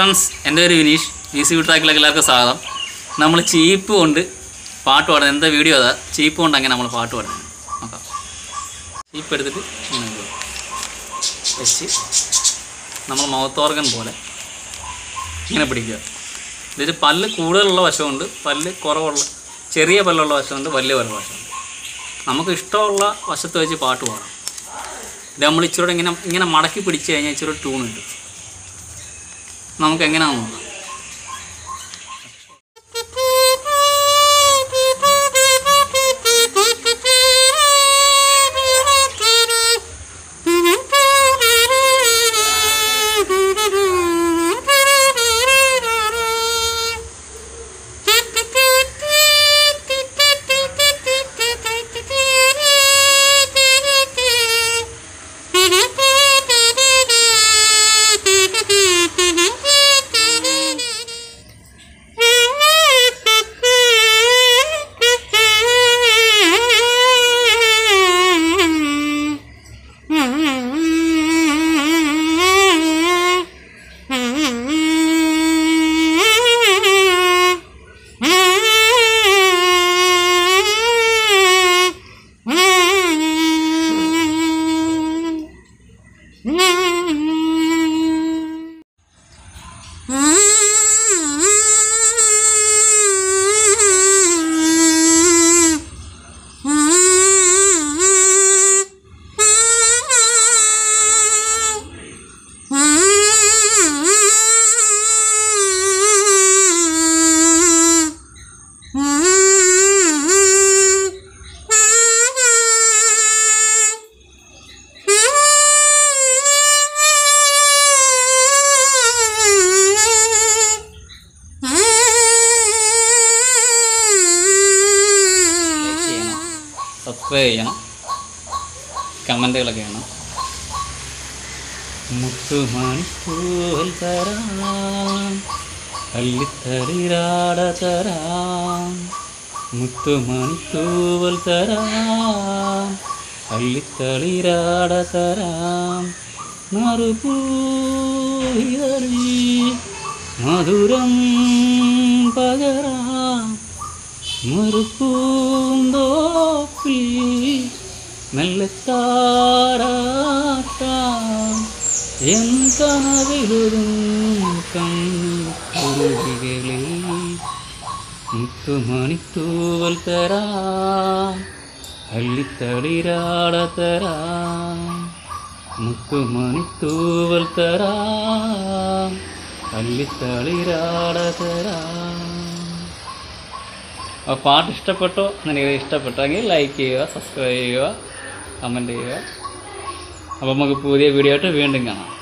Friends എൻ്റെ പേര് വിനീഷ് ഈ സി ട്രാക്കിലേക്ക് എല്ലാവർക്കും സ്വാഗതം നമ്മൾ ചീപ്പ് കൊണ്ട് പാട്ട് പാടുന്നത് എന്താ വീഡിയോ അതാ ചീപ്പ് കൊണ്ട് അങ്ങനെ നമ്മൾ പാട്ട് പാടുന്നത് നോക്കാം ചീപ്പ് എടുത്തിട്ട് ഇങ്ങനെ ഇടുക. വെച്ച് നമ്മൾ മൗത്ത് ഓർഗൻ പോലെ ഇങ്ങനെ പിടിക്കുക ഇതിൽ പല്ല് കൂടുതലുള്ള വശമുണ്ട് പല്ല് കുറവുള്ള ചെറിയ പല്ലുള്ള വശമുണ്ട് വലിയ പല്ലുള്ള വശമുണ്ട് നമുക്ക് ഇഷ്ടമുള്ള വശത്ത് വെച്ച് പാട്ട് പാടാം ഇത് നമ്മൾ ഇച്ചിരി ഇങ്ങനെ ഇങ്ങനെ മടക്കി പിടിച്ച് കഴിഞ്ഞാൽ ഇച്ചിരി ട്യൂൺ ഉണ്ട് നമുക്ക് എങ്ങനെയാണെന്ന് നോക്കാം ലൈക്ക് ചെയ്യണം സബ്സ്ക്രൈബ് ചെയ്യണം കമൻറ്റുകളൊക്കെ ചെയ്യണം മുത്തുമണിപ്പൂവൽ തരാം അല്ലിത്തളിരാട തരാം മുത്തുമണിത്തൂവൽ തരാം അല്ലിത്തളിരാട തരാം മറുപൂയിതളി മധുരം പകരാം മറുപൂന്തോപ്പിൽ മെല്ലെ താരാട്ടാം എൻ കനവിലുതും കണ്ണുരുകികളെ മുത്തുമണിത്തൂവൽ തരാം അല്ലിത്തളിരാട തരാം മുത്തുമണിത്തൂവൽ തരാം അല്ലിത്തളിരാട തരാം ആ പാട്ട് ഇഷ്ടപ്പെട്ടോ നിങ്ങൾക്ക് ഇഷ്ടപ്പെട്ടെങ്കിൽ ലൈക്ക് ചെയ്യുക സബ്സ്ക്രൈബ് ചെയ്യുക കമൻറ്റ് ചെയ്യുക അപ്പോൾ നമുക്ക് പുതിയ വീഡിയോ ആയിട്ട് വീണ്ടും കാണാം